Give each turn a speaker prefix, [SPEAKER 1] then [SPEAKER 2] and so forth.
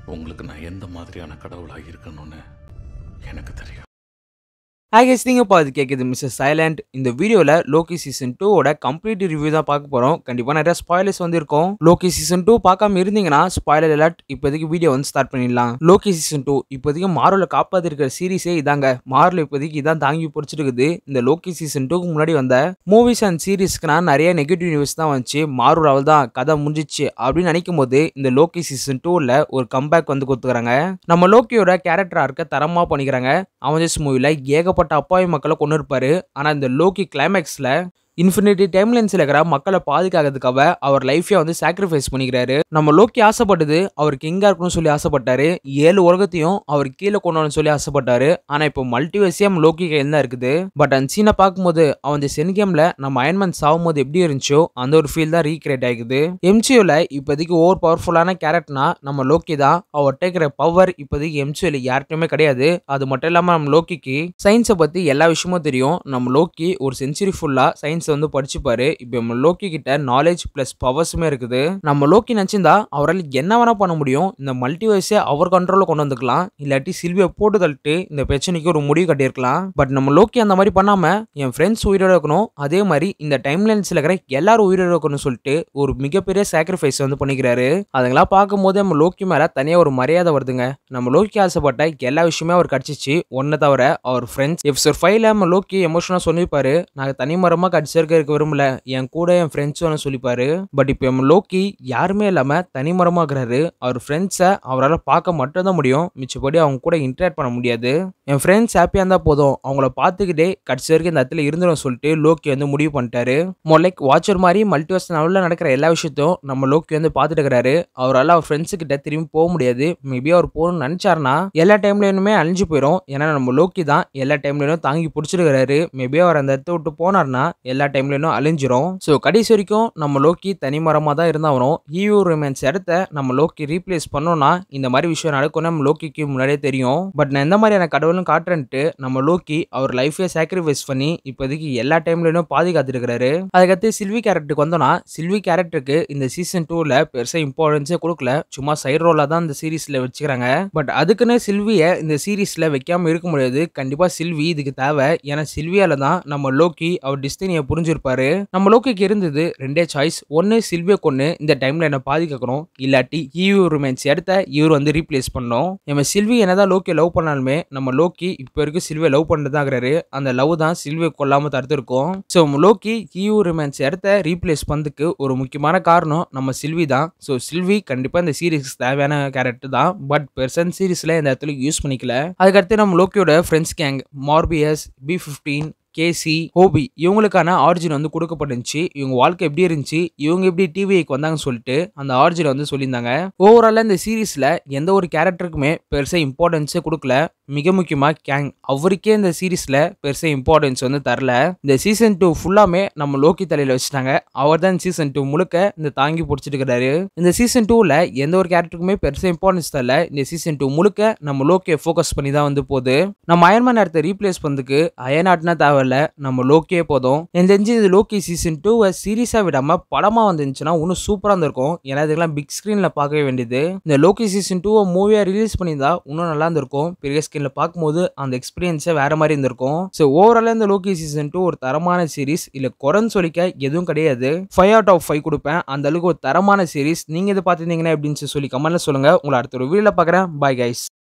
[SPEAKER 1] உங்களுக்கு நான் எந்த மாதிரியான கடவுளாக இருக்கணும்னு எனக்கு தெரியும்
[SPEAKER 2] ஆகேஸ் நீங்கள் இப்போ அது கேட்குது மிஸ்டர் சைலண்ட் இந்த வீடியோவில் லோகி சீசன் டூவோட கம்ப்ளீட் ரிவ்யூ தான் பார்க்க போகிறோம் கண்டிப்பாக நிறைய ஸ்பாய்லர்ஸ் வந்து இருக்கும் லோகி சீசன் டூ பார்க்காம இருந்தீங்கன்னா ஸ்பாய்லர் அலர்ட் இப்போதைக்கு வீடியோ வந்து ஸ்டார்ட் பண்ணிடலாம் லோகி சீசன் டூ இப்போதைக்கு மாரோல காப்பாற்றிருக்கிற சீரிஸே இதாங்க மாரில் இப்போதைக்கு இதான் தாங்கி பிடிச்சிட்டு இருக்குது இந்த லோகி சீசன் டூக்கு முன்னாடி வந்த மூவிஸ் அண்ட் சீரிஸ்க்கு நான் நிறைய நெகட்டிவ் நியூஸ் தான் வந்துச்சு மாரூர் அவள் தான் கதை முடிஞ்சிச்சு அப்படின்னு நினைக்கும் போது இந்த லோகி சீசன் டூவில் ஒரு கம்பேக் வந்து கொடுத்துக்கிறாங்க நம்ம லோக்கியோட கேரக்டர் ஆர்க்க தரமாக பண்ணிக்கிறாங்க அவஞ்சஸ் மூவியில் ஏகப்பட்ட அப்பாவி மக்களை கொண்டு இருப்பாரு ஆனால் இந்த லோக்கி கிளைமேக்ஸில் இன்ஃபினிட்டி டைம்லைன்ஸில் இருக்கிற மக்களை பாதுகாக்கிறதுக்காக அவர் லைஃபே வந்து சாக்ரிஃபைஸ் பண்ணிக்கிறாரு நம்ம லோக்கி ஆசைப்பட்டது அவர் கிங்காக இருக்கணும்னு சொல்லி ஆசைப்பட்டாரு ஏழு உலகத்தையும் அவர் கீழே கொண்டு வரணும்னு சொல்லி ஆசைப்பட்டாரு ஆனால் இப்போ மல்டிவர்சியம் லோக்கி கையில் தான் இருக்குது பட் அந்த சீனை பார்க்கும்போது அவன் இந்த சென் கேமில் நம்ம அயன்மேன் சாகும் போது எப்படி இருந்துச்சோ அந்த ஒரு ஃபீல் தான் ரீக்ரியேட் ஆகிக்குது எம்சியூவில் இப்போதைக்கு ஓவர் பவர்ஃபுல்லான கேரக்டர்னா நம்ம லோக்கி தான் அவர் டேக்கிற பவர் இப்போதைக்கு எம்சியூவில் யார்கிட்டயுமே கிடையாது அது மட்டும் இல்லாமல் நம்ம லோக்கிக்கு சயின்ஸை பற்றி எல்லா விஷயமும் தெரியும் நம்ம லோக்கி ஒரு செஞ்சுரி ஃபுல்லாக சயின்ஸ் வந்து படிச்சுப்பாரு இப்போ நம்ம லோக்கி கிட்ட நாலேஜ் ப்ளஸ் பவர்ஸுமே இருக்குது நம்ம லோக்கி நினச்சிருந்தா அவரால் என்ன வேணா பண்ண முடியும் இந்த மல்டிவர்ஸை அவர் கண்ட்ரோலில் கொண்டு வந்துக்கலாம் இல்லாட்டி சில்வியை போட்டு தள்ளிட்டு இந்த பிரச்சனைக்கு ஒரு முடிவு கட்டியிருக்கலாம் பட் நம்ம லோக்கி அந்த மாதிரி பண்ணாம என் ஃப்ரெண்ட்ஸ் உயிரோட இருக்கணும் அதே மாதிரி இந்த டைம்லைன்ஸில் இருக்கிற எல்லாரும் உயிரோட இருக்கணும்னு சொல்லிட்டு ஒரு மிகப்பெரிய சாக்ரிஃபைஸ் வந்து பண்ணிக்கிறாரு அதெல்லாம் பார்க்கும்போது நம்ம லோக்கி மேலே தனியாக ஒரு மரியாதை வருதுங்க நம்ம லோக்கி ஆசைப்பட்ட எல்லா விஷயமே அவர் கிடச்சிச்சு ஒன்றை தவிர அவர் ஃப்ரெண்ட்ஸ் எபிசோட் ஃபைவ்ல நம்ம லோக்கி எமோஷனாக சொல்லியிருப்பாரு நான் தனிமரமாக கடிச்சிருக்க இருக்க விரும்பல என் கூட என் ஃப்ரெண்ட்ஸும் சொல்லிப்பாரு பட் இப்போ நம்ம லோக்கி யாருமே இல்லாமல் தனிமரமாக இருக்கிறாரு அவர் ஃப்ரெண்ட்ஸை அவரால் பார்க்க மட்டும்தான் முடியும் மிச்சப்படி அவங்க கூட இன்டராக்ட் பண்ண முடியாது என் ஃப்ரெண்ட்ஸ் ஹாப்பியாக இருந்தால் போதும் அவங்கள பார்த்துக்கிட்டே கடைசி வரைக்கும் இந்த இடத்துல இருந்துடும் சொல்லிட்டு லோக்கி வந்து முடிவு பண்ணிட்டாரு லைக் வாட்சர் மாதிரி மல்டிவர்ஸ் நடுவில் நடக்கிற எல்லா விஷயத்தையும் நம்ம லோக்கி வந்து பார்த்துட்டு இருக்கிறாரு அவரால் அவர் ஃப்ரெண்ட்ஸு கிட்ட திரும்பி போக முடியாது மேபி அவர் போகணும்னு நினச்சாருன்னா எல்லா டைம்லையுமே அழிஞ்சு போயிடும் ஏன்னா நம்ம லோக்கி தான் எல்லா டைம்லையும் தாங்கி பிடிச்சிருக்கிறாரு மேபி அவர் அந்த இடத்த விட்டு போனார்னா எல்லா டைம்லையும் அழிஞ்சிரும் ஸோ கடைசி வரைக்கும் நம்ம லோக்கி தனிமரமாக தான் இருந்தாலும் ஈயூ ரிமைன்ஸ் இடத்த நம்ம லோக்கி ரீப்ளேஸ் பண்ணோம்னா இந்த மாதிரி விஷயம் நடக்கும் நம்ம லோக்கிக்கு முன்னாடியே தெரியும் பட் நான் எந்த மாதிரியான கடவுளும் காட்டுறேன்ட்டு நம்ம லோக்கி அவர் லைஃபே சாக்ரிஃபைஸ் பண்ணி இப்போதைக்கு எல்லா டைம்லையும் பாதுகாத்துட்டு இருக்கிறாரு அதுக்கடுத்து சில்வி கேரக்டருக்கு வந்தோம்னா சில்வி கேரக்டருக்கு இந்த சீசன் டூவில் பெருசாக இம்பார்ட்டன்ஸே கொடுக்கல சும்மா சைட் ரோலாக தான் இந்த சீரீஸில் வச்சுக்கிறாங்க பட் அதுக்குன்னு சில்வியை இந்த சீரீஸில் வைக்காம இருக்க முடியாது கண்டிப்பாக சில்வி இதுக்கு தேவை ஏன்னா சில்வியால தான் நம்ம லோக்கி அவர் டிஸ்டினியை புரிஞ்சிருப்பாரு நம்ம லோக்கிக்கு இருந்தது ரெண்டே சாய்ஸ் ஒன்று சில்வியை கொண்டு இந்த டைமில் என்ன பாதுகாக்கணும் இல்லாட்டி ஈயூ ரிமைன்ஸ் இடத்த இவர் வந்து ரீப்ளேஸ் பண்ணணும் நம்ம சில்வி என்னதான் லோக்கியை லவ் பண்ணாலுமே நம்ம லோக்கி இப்போ வரைக்கும் சில்வியை லவ் பண்ணிட்டு அந்த லவ் தான் சில்வியை கொல்லாமல் தடுத்துருக்கோம் ஸோ லோக்கி ஈயூ ரிமைன்ஸ் இடத்த ரீப்ளேஸ் பண்ணதுக்கு ஒரு முக்கியமான காரணம் நம்ம சில்வி தான் ஸோ சில்வி கண்டிப்பாக இந்த சீரீஸ்க்கு தேவையான கேரக்டர் தான் பட் பெர்சன் சீரீஸில் இந்த இடத்துல யூஸ் பண்ணிக்கல அதுக்கடுத்து நம்ம லோக்கியோட friends gang Mobius B fifteen Casey OB இவங்களுக்கான ஆரிஜின் வந்து கொடுக்கப்பட்டுச்சு இவங்க வாழ்க்கை எப்படி இருந்துச்சு இவங்க எப்படி டிவிக்கு வந்தாங்கன்னு சொல்லிட்டு அந்த ஆரிஜின் வந்து சொல்லியிருந்தாங்க ஓவராலாக இந்த சீரீஸில் எந்த ஒரு கேரக்டருக்குமே பெருசாக இம்பார்ட்டன்ஸே கொடுக்கல மிக முக்கியமாக கேங் அவருக்கே இந்த சீரீஸில் பெருசாக இம்பார்ட்டன்ஸ் வந்து தரல இந்த சீசன் டூ ஃபுல்லாமே நம்ம லோக்கி தலையில் வச்சுட்டாங்க அவர் தான் சீசன் டூ முழுக்க இந்த தாங்கி பிடிச்சிட்டு இருக்கிறாரு இந்த சீசன் டூவில் எந்த ஒரு கேரக்டருக்குமே பெருசாக இம்பார்ட்டன்ஸ் தரல இந்த சீசன் டூ முழுக்க நம்ம லோக்கியை ஃபோக்கஸ் பண்ணி தான் வந்து போகுது நம்ம அயன்மேன் இடத்த ரீப்ளேஸ் பண்ணதுக்கு அயனாட்னா தேவை தேவையில்ல நம்ம லோக்கியே போதும் எனக்கு தெரிஞ்சு இது லோக்கி சீசன் டூவை சீரியஸாக விடாமல் படமாக வந்துருந்துச்சுன்னா இன்னும் சூப்பராக இருந்திருக்கும் ஏன்னா இதுக்கெல்லாம் பிக் ஸ்க்ரீனில் பார்க்கவே வேண்டியது இந்த லோக்கி சீசன் டூவை மூவியாக ரிலீஸ் பண்ணியிருந்தா இன்னும் நல்லா இருந்திருக்கும் பெரிய ஸ்க்ரீனில் பார்க்கும்போது அந்த எக்ஸ்பீரியன்ஸே வேற மாதிரி இருந்திருக்கும் ஸோ ஓவராலாக இந்த லோக்கி சீசன் டூ ஒரு தரமான சீரிஸ் இல்லை குறைன்னு சொல்லிக்க எதுவும் கிடையாது ஃபைவ் அவுட் ஆஃப் ஃபைவ் கொடுப்பேன் அந்த அளவுக்கு ஒரு தரமான சீரிஸ் நீங்கள் இதை பார்த்துருந்தீங்கன்னா எப்படின்னு சொல்லி கமெண்ட்ல சொல்லுங்கள் உங்களை அடுத்த ஒரு வீடியோவில் பார்க்குறேன் பாய் கைஸ்